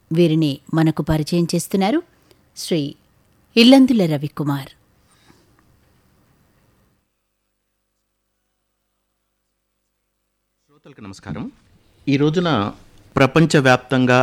వీరిని మనకు పరిచయం చేస్తున్నారు శ్రీ ఇల్లందుల రవికుమార్ శ్రోతలకు నమస్కారం ఈ రోజున ప్రపంచవ్యాప్తంగా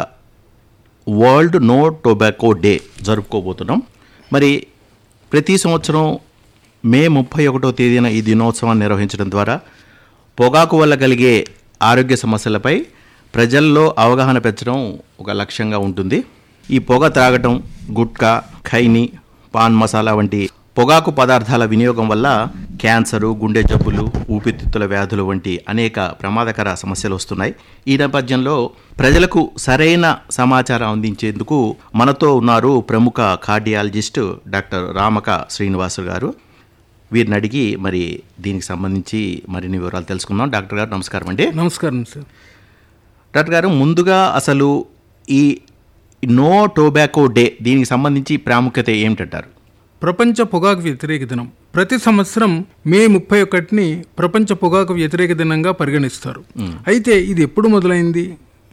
వరల్డ్ నో టొబాకో డే జరుపుకోబోతున్నాం మరి ప్రతి సంవత్సరం మే ముప్పై ఒకటో తేదీన ఈ దినోత్సవాన్ని నిర్వహించడం ద్వారా పొగాకు వల్ల కలిగే ఆరోగ్య సమస్యలపై ప్రజల్లో అవగాహన పెంచడం ఒక లక్ష్యంగా ఉంటుంది ఈ పొగ త్రాగటం గుట్కా ఖైని పాన్ మసాలా వంటి పొగాకు పదార్థాల వినియోగం వల్ల క్యాన్సరు గుండె జబ్బులు ఊపిరితిత్తుల వ్యాధులు వంటి అనేక ప్రమాదకర సమస్యలు వస్తున్నాయి ఈ నేపథ్యంలో ప్రజలకు సరైన సమాచారం అందించేందుకు మనతో ఉన్నారు ప్రముఖ కార్డియాలజిస్ట్ డాక్టర్ రామక శ్రీనివాసు గారు వీరిని అడిగి మరి దీనికి సంబంధించి మరిన్ని వివరాలు తెలుసుకుందాం డాక్టర్ గారు నమస్కారం అండి నమస్కారం సార్ డాక్టర్ గారు ముందుగా అసలు ఈ నో టొబాకో డే దీనికి సంబంధించి ప్రాముఖ్యత ఏమిటంటారు ప్రపంచ పొగాకు వ్యతిరేక దినం ప్రతి సంవత్సరం మే ముప్పై ఒకటిని ప్రపంచ పొగాకు వ్యతిరేక దినంగా పరిగణిస్తారు అయితే ఇది ఎప్పుడు మొదలైంది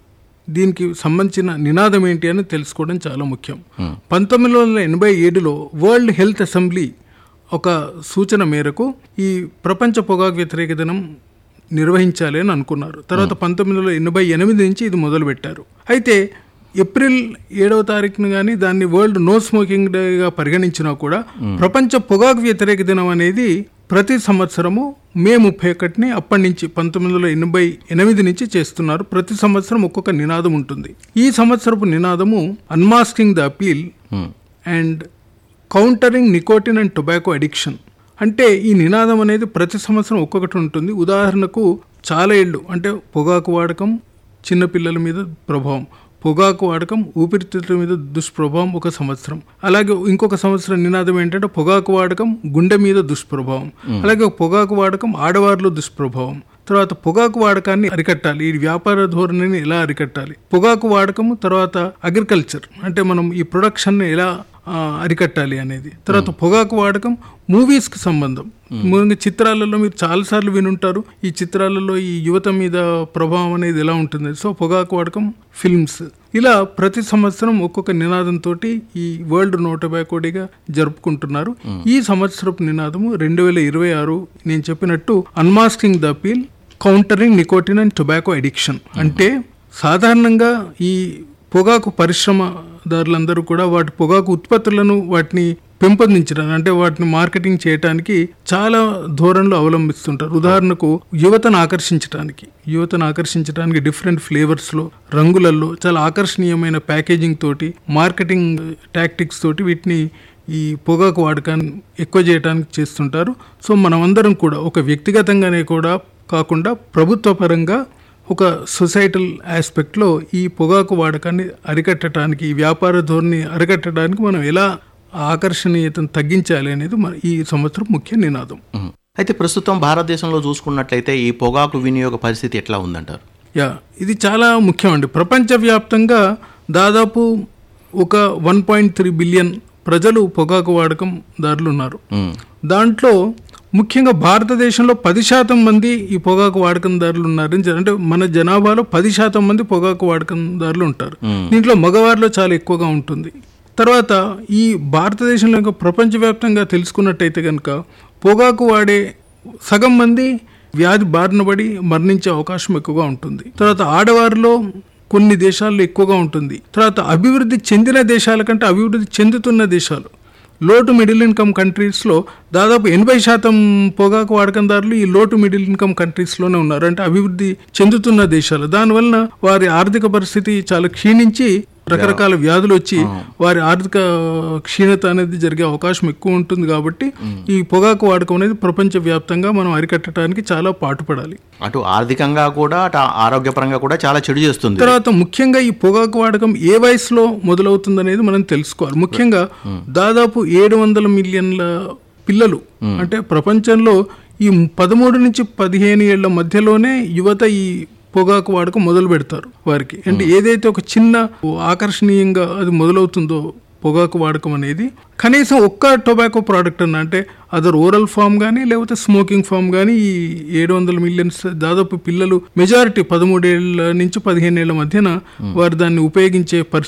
దీనికి సంబంధించిన నినాదం ఏంటి అని తెలుసుకోవడం చాలా ముఖ్యం పంతొమ్మిది వందల ఎనభై ఏడులో వరల్డ్ హెల్త్ అసెంబ్లీ ఒక సూచన మేరకు ఈ ప్రపంచ పొగాకు వ్యతిరేక దినం నిర్వహించాలి అని అనుకున్నారు తర్వాత పంతొమ్మిది వందల ఎనభై ఎనిమిది నుంచి ఇది మొదలుపెట్టారు అయితే ఏప్రిల్ ఏడవ తారీఖున కానీ దాన్ని వరల్డ్ నో స్మోకింగ్ డేగా పరిగణించినా కూడా ప్రపంచ పొగాకు వ్యతిరేక దినం అనేది ప్రతి సంవత్సరము మే ముప్పై ఒకటిని అప్పటి నుంచి పంతొమ్మిది వందల ఎనభై ఎనిమిది నుంచి చేస్తున్నారు ప్రతి సంవత్సరం ఒక్కొక్క నినాదం ఉంటుంది ఈ సంవత్సరపు నినాదము unmasking the appeal and countering nicotine and tobacco addiction అంటే ఈ నినాదం అనేది ప్రతి సంవత్సరం ఒక్కొక్కటి ఉంటుంది ఉదాహరణకు చాలా ఏళ్ళు అంటే పొగాకు వాడకం చిన్నపిల్లల మీద ప్రభావం పొగాకు వాడకం ఊపిరితిత్తుల మీద దుష్ప్రభావం ఒక సంవత్సరం అలాగే ఇంకొక సంవత్సరం నినాదం ఏంటంటే పొగాకు వాడకం గుండె మీద దుష్ప్రభావం అలాగే పొగాకు వాడకం ఆడవారిలో దుష్ప్రభావం తర్వాత పొగాకు వాడకాన్ని అరికట్టాలి ఈ వ్యాపార ధోరణిని ఎలా అరికట్టాలి పొగాకు వాడకము తర్వాత అగ్రికల్చర్ అంటే మనం ఈ ప్రొడక్షన్ ఎలా ఆ, అరికట్టాలి అనేది తర్వాత పొగాకు వాడకం మూవీస్ కి సంబంధం ముఖ్యంగా చిత్రాలలో మీరు చాలాసార్లు వినుంటారు ఈ చిత్రాలలో ఈ యువత మీద ప్రభావం అనేది ఎలా ఉంటుంది సో పొగాకు వాడకం ఫిల్మ్స్ ఇలా ప్రతి సంవత్సరం ఒక్కొక్క నినాదంతో ఈ వరల్డ్ నో టొబాకో డేగా జరుపుకుంటున్నారు ఈ సంవత్సరపు నినాదము రెండు వేల ఇరవై ఆరు నేను చెప్పినట్టు unmasking the appeal countering nicotine and tobacco addiction అంటే సాధారణంగా ఈ పొగాకు పరిశ్రమదారులందరూ కూడా వాటి పొగాకు ఉత్పత్తులను వాటిని పెంపొందించడానికి అంటే వాటిని మార్కెటింగ్ చేయడానికి చాలా ధోరణులు అవలంబిస్తుంటారు ఉదాహరణకు యువతను ఆకర్షించడానికి యువతను ఆకర్షించడానికి డిఫరెంట్ ఫ్లేవర్స్లో రంగులలో చాలా ఆకర్షణీయమైన ప్యాకేజింగ్ తోటి మార్కెటింగ్ టాక్టిక్స్ తోటి వీటిని ఈ పొగాకు వాడకాన్ని ఎక్కువ చేయడానికి చేస్తుంటారు సో మనమందరం కూడా ఒక వ్యక్తిగతంగానే కూడా కాకుండా ప్రభుత్వ పరంగా ఒక సొసైటల్ ఆస్పెక్ట్లో ఈ పొగాకు వాడకాన్ని అరికట్టడానికి ఈ వ్యాపార ధోరణి అరికట్టడానికి మనం ఎలా ఆకర్షణీయతను తగ్గించాలి అనేది మన ఈ సంవత్సరం ముఖ్య నినాదం ఉమ్. అయితే ప్రస్తుతం భారతదేశంలో చూసుకున్నట్లయితే ఈ పొగాకు వినియోగ పరిస్థితి ఎట్లా ఉందంటారు యా ఇది చాలా ముఖ్యం అండి ప్రపంచవ్యాప్తంగా దాదాపు ఒక వన్ పాయింట్ త్రీ బిలియన్ ప్రజలు పొగాకు వాడకం దారులు ఉన్నారు ఉమ్. దాంట్లో ముఖ్యంగా భారతదేశంలో పది శాతం మంది ఈ పొగాకు వాడకందారులు ఉన్నారు అంటే మన జనాభాలో పది శాతం మంది పొగాకు వాడకందారులు ఉంటారు దీంట్లో మగవారిలో చాలా ఎక్కువగా ఉంటుంది తర్వాత ఈ భారతదేశంలో ఇంకా ప్రపంచవ్యాప్తంగా తెలుసుకున్నట్టయితే కనుక పొగాకు వాడే సగం మంది వ్యాధి బారిన పడి మరణించే అవకాశం ఎక్కువగా ఉంటుంది తర్వాత ఆడవారిలో కొన్ని దేశాల్లో ఎక్కువగా ఉంటుంది తర్వాత అభివృద్ధి చెందిన దేశాల కంటే అభివృద్ధి చెందుతున్న దేశాలు లోటు మిడిల్ ఇన్కమ్ కంట్రీస్లో దాదాపు ఎనభై శాతం పొగాకు వాడకందారులు ఈ లోటు మిడిల్ ఇన్కమ్ కంట్రీస్లోనే ఉన్నారు అంటే అభివృద్ధి చెందుతున్న దేశాలు దానివలన వారి ఆర్థిక పరిస్థితి చాలా క్షీణించి రకరకాల వ్యాధులు వచ్చి వారి ఆర్థిక క్షీణత అనేది జరిగే అవకాశం ఎక్కువ ఉంటుంది కాబట్టి ఈ పొగాకు వాడకం అనేది ప్రపంచ వ్యాప్తంగా మనం అరికట్టడానికి చాలా పాటుపడాలి అటు ఆర్థికంగా కూడా అటు ఆరోగ్యపరంగా కూడా చాలా చెడు చేస్తుంది తర్వాత ముఖ్యంగా ఈ పొగాకు వాడకం ఏ వయసులో మొదలవుతుంది అనేది మనం తెలుసుకోవాలి ముఖ్యంగా దాదాపు ఏడు వందల మిలియన్ల పిల్లలు అంటే ప్రపంచంలో ఈ పదమూడు నుంచి పదిహేను ఏళ్ల మధ్యలోనే యువత ఈ పొగాకు వాడకం మొదలు పెడతారు వారికి అంటే ఏదైతే ఒక చిన్న ఆకర్షణీయంగా అది మొదలవుతుందో పొగాకు వాడకం అనేది కనీసం ఒక్క టొబాకో ప్రోడక్ట్ అన్న అంటే అదర్ ఓరల్ ఫామ్ కానీ లేకపోతే స్మోకింగ్ ఫామ్ కానీ ఈ ఏడు వందల మిలియన్స్ దాదాపు పిల్లలు మెజారిటీ పదమూడేళ్ల నుంచి పదిహేను ఏళ్ల మధ్యన వారు దాన్ని ఉపయోగించే పరిస్థితి